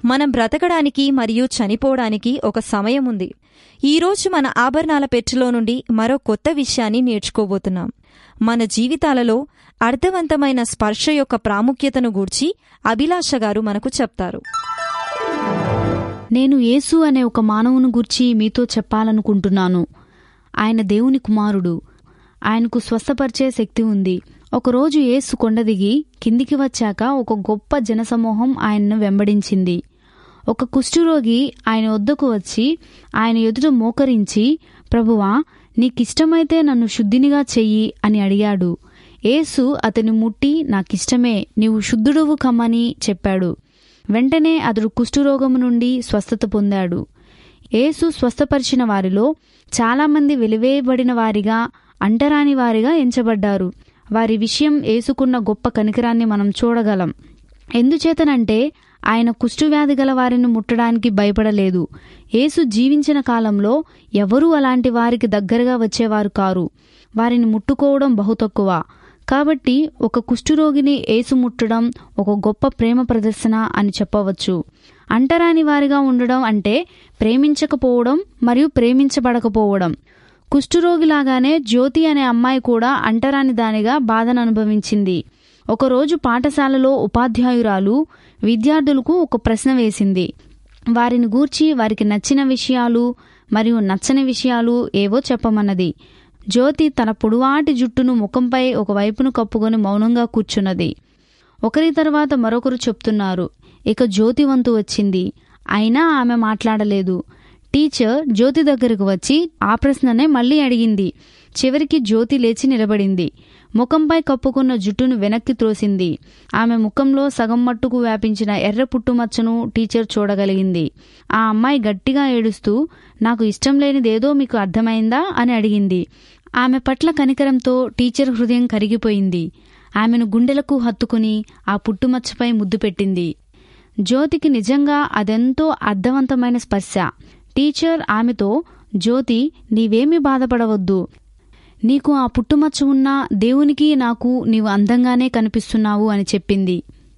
మనం బ్రతకడానికి మరియు చనిపోవడానికి ఒక సమయం ఉంది ఈరోజు మన ఆభరణాల పెట్టెలో నుండి మరో కొత్త విషయాన్ని నేర్చుకోబోతున్నాం మన జీవితాలలో అర్థవంతమైన స్పర్శ యొక్క ప్రాముఖ్యతను గూర్చి అభిలాష గారు మనకు చెప్తారు నేను యేసు అనే ఒక మానవుని గురించి మీతో చెప్పాలనుకుంటున్నాను ఆయన దేవుని కుమారుడు ఆయనకు స్వస్థపరిచే శక్తి ఉంది ఒకరోజు యేసు కొండ దిగి కిందికి వచ్చాక ఒక గొప్ప జనసమూహం ఆయన్ను వెంబడించింది ఒక కుష్ఠురోగి ఆయన వద్దకు వచ్చి ఆయన ఎదుట మోకరించి ప్రభువా నీకిష్టమైతే నన్ను శుద్ధినిగా చెయ్యి అని అడిగాడు యేసు అతని ముట్టి నాకిష్టమే నీవు శుద్ధుడువు కమ్మని చెప్పాడు వెంటనే అతడు కుష్ఠురోగము నుండి స్వస్థత పొందాడు యేసు స్వస్థపరిచిన వారిలో చాలామంది వెలివేయబడిన వారిగా అంటరాని వారిగా ఎంచబడ్డారు వారి విషయం ఏసుకున్న గొప్ప కనికరాన్ని మనం చూడగలం ఎందుచేతనంటే ఆయన కుష్ఠువ్యాధి గల వారిని ముట్టడానికి భయపడలేదు యేసు జీవించిన కాలంలో ఎవరూ అలాంటి వారికి దగ్గరగా వచ్చేవారు కారు వారిని ముట్టుకోవడం బహు తక్కువ కాబట్టి ఒక కుష్ఠురోగిని ఏసు ముట్టడం ఒక గొప్ప ప్రేమ ప్రదర్శన అని చెప్పవచ్చు అంటరాని వారిగా ఉండడం అంటే ప్రేమించకపోవడం మరియు ప్రేమించబడకపోవడం కుష్ఠురోగిలాగానే జ్యోతి అనే అమ్మాయి కూడా అంటరాని దానిగా బాధను అనుభవించింది ఒకరోజు పాఠశాలలో ఉపాధ్యాయురాలు విద్యార్థులకు ఒక ప్రశ్న వేసింది వారిని గూర్చి వారికి నచ్చిన విషయాలు మరియు నచ్చని విషయాలు ఏవో చెప్పమన్నది జ్యోతి తన పొడువాటి జుట్టును ముఖంపై ఒక వైపును కప్పుకొని మౌనంగా కూర్చున్నది ఒకరి తర్వాత మరొకరు చెప్తున్నారు ఇక జ్యోతి వంతు వచ్చింది అయినా ఆమె మాట్లాడలేదు టీచర్ జ్యోతి దగ్గరకు వచ్చి ఆ ప్రశ్ననే మళ్ళీ అడిగింది చివరికి జ్యోతి లేచి నిలబడింది ముఖంపై కప్పుకున్న జుట్టును వెనక్కి త్రోసింది ఆమె ముఖంలో సగం మట్టుకు వ్యాపించిన ఎర్ర పుట్టుమచ్చను టీచర్ చూడగలిగింది ఆ అమ్మాయి గట్టిగా ఏడుస్తూ నాకు ఇష్టం లేనిదేదో మీకు అర్థమైందా అని అడిగింది ఆమె పట్ల కనికరంతో టీచర్ హృదయం కరిగిపోయింది ఆమెను గుండెలకు హత్తుకుని ఆ పుట్టుమచ్చపై ముద్దు పెట్టింది జ్యోతికి నిజంగా అదెంతో అర్థవంతమైన స్పర్శ టీచర్ ఆమెతో జ్యోతి నీవేమీ బాధపడవద్దు నీకు ఆ పుట్టుమచ్చ ఉన్నా దేవునికి నాకు నీవు అందంగానే కనిపిస్తున్నావు అని చెప్పింది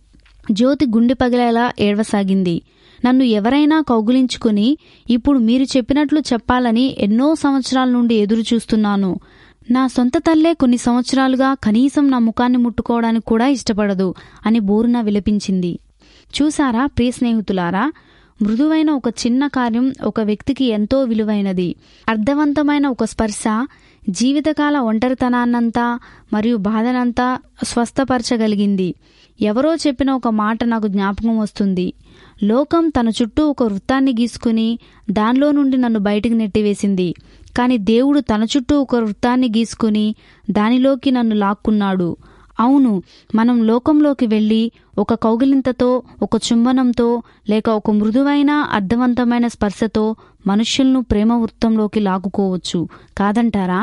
జ్యోతి గుండె పగిలేలా ఏడవసాగింది నన్ను ఎవరైనా కౌగులించుకుని ఇప్పుడు మీరు చెప్పినట్లు చెప్పాలని ఎన్నో సంవత్సరాల నుండి ఎదురు చూస్తున్నాను నా సొంత తల్లే కొన్ని సంవత్సరాలుగా కనీసం నా ముఖాన్ని ముట్టుకోవడానికి కూడా ఇష్టపడదు అని బోరున విలపించింది చూసారా ప్రియ స్నేహితులారా మృదువైన ఒక చిన్న కార్యం ఒక వ్యక్తికి ఎంతో విలువైనది అర్థవంతమైన ఒక స్పర్శ జీవితకాల ఒంటరితనాన్నంతా మరియు బాధనంతా స్వస్థపరచగలిగింది ఎవరో చెప్పిన ఒక మాట నాకు జ్ఞాపకం వస్తుంది లోకం తన చుట్టూ ఒక వృత్తాన్ని గీసుకుని దానిలో నుండి నన్ను బయటికి నెట్టివేసింది కాని దేవుడు తన చుట్టూ ఒక వృత్తాన్ని గీసుకుని దానిలోకి నన్ను లాక్కున్నాడు అవును మనం లోకంలోకి వెళ్ళి ఒక కౌగిలింతతో ఒక చుంబనంతో లేక ఒక మృదువైన అర్థవంతమైన స్పర్శతో మనుష్యులను ప్రేమ వృత్తంలోకి లాగుకోవచ్చు కాదంటారా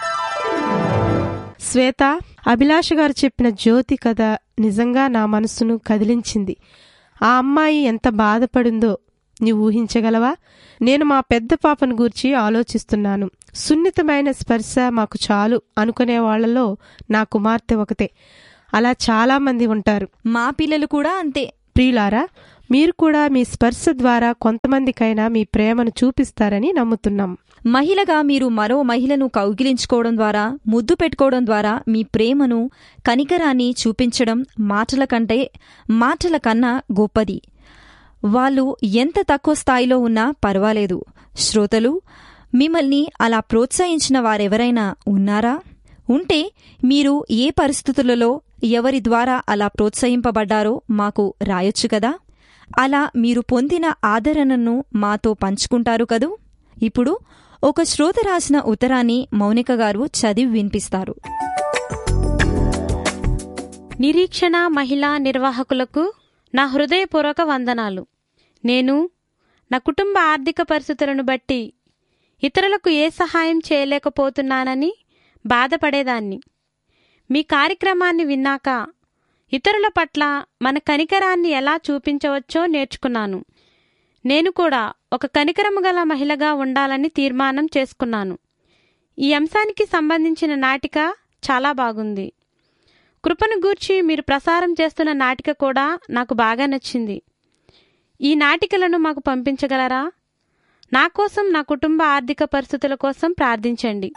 శ్వేత అభిలాష గారు చెప్పిన జ్యోతి కథ నిజంగా నా మనసును కదిలించింది ఆ అమ్మాయి ఎంత బాధపడిందో నీవు ఊహించగలవా నేను మా పెద్ద పాపను గూర్చి ఆలోచిస్తున్నాను సున్నితమైన స్పర్శ మాకు చాలు అనుకునే వాళ్లలో నా కుమార్తె ఒకతే అలా చాలా మంది ఉంటారు మా పిల్లలు కూడా అంతే ప్రియులారా మీరు కూడా మీ స్పర్శ ద్వారా కొంతమందికైనా మీ ప్రేమను చూపిస్తారని నమ్ముతున్నాం మహిళగా మీరు మరో మహిళను కౌగిలించుకోవడం ద్వారా ముద్దు పెట్టుకోవడం ద్వారా మీ ప్రేమను కనికరాన్ని చూపించడం మాటల కంటే మాటల కన్నా గొప్పది వాళ్ళు ఎంత తక్కువ స్థాయిలో ఉన్నా పర్వాలేదు శ్రోతలు మిమ్మల్ని అలా ప్రోత్సహించిన వారెవరైనా ఉన్నారా ఉంటే మీరు ఏ పరిస్థితులలో ఎవరి ద్వారా అలా ప్రోత్సహింపబడ్డారో మాకు రాయొచ్చు కదా అలా మీరు పొందిన ఆదరణను మాతో పంచుకుంటారు కదూ ఇప్పుడు ఒక శ్రోత రాసిన ఉత్తరాన్ని మౌనిక గారు చదివి వినిపిస్తారు నిరీక్షణ మహిళా నిర్వాహకులకు నా హృదయపూర్వక వందనాలు నేను నా కుటుంబ ఆర్థిక పరిస్థితులను బట్టి ఇతరులకు ఏ సహాయం చేయలేకపోతున్నానని బాధపడేదాన్ని మీ కార్యక్రమాన్ని విన్నాక ఇతరుల పట్ల మన కనికరాన్ని ఎలా చూపించవచ్చో నేర్చుకున్నాను నేను కూడా ఒక కనికరము గల మహిళగా ఉండాలని తీర్మానం చేసుకున్నాను ఈ అంశానికి సంబంధించిన నాటిక చాలా బాగుంది కృపను గూర్చి మీరు ప్రసారం చేస్తున్న నాటిక కూడా నాకు బాగా నచ్చింది ఈ నాటికలను మాకు పంపించగలరా నా కోసం నా కుటుంబ ఆర్థిక పరిస్థితుల కోసం ప్రార్థించండి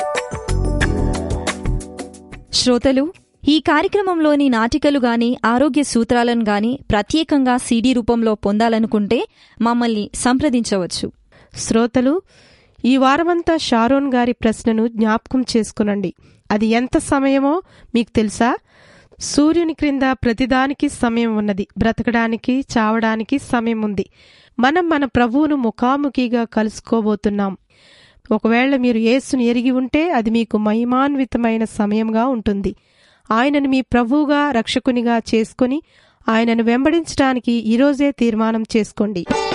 శ్రోతలు ఈ కార్యక్రమంలోని నాటికలు గాని ఆరోగ్య సూత్రాలను గాని ప్రత్యేకంగా సీడీ రూపంలో పొందాలనుకుంటే మమ్మల్ని సంప్రదించవచ్చు శ్రోతలు ఈ వారమంతా షారోన్ గారి ప్రశ్నను జ్ఞాపకం చేసుకునండి అది ఎంత సమయమో మీకు తెలుసా సూర్యుని క్రింద ప్రతిదానికి సమయం ఉన్నది బ్రతకడానికి చావడానికి సమయం ఉంది మనం మన ప్రభువును ముఖాముఖిగా కలుసుకోబోతున్నాం ఒకవేళ మీరు యేసును ఎరిగి ఉంటే అది మీకు మహిమాన్వితమైన సమయంగా ఉంటుంది ఆయనను మీ ప్రభువుగా రక్షకునిగా చేసుకొని ఆయనను వెంబడించడానికి ఈరోజే తీర్మానం చేసుకోండి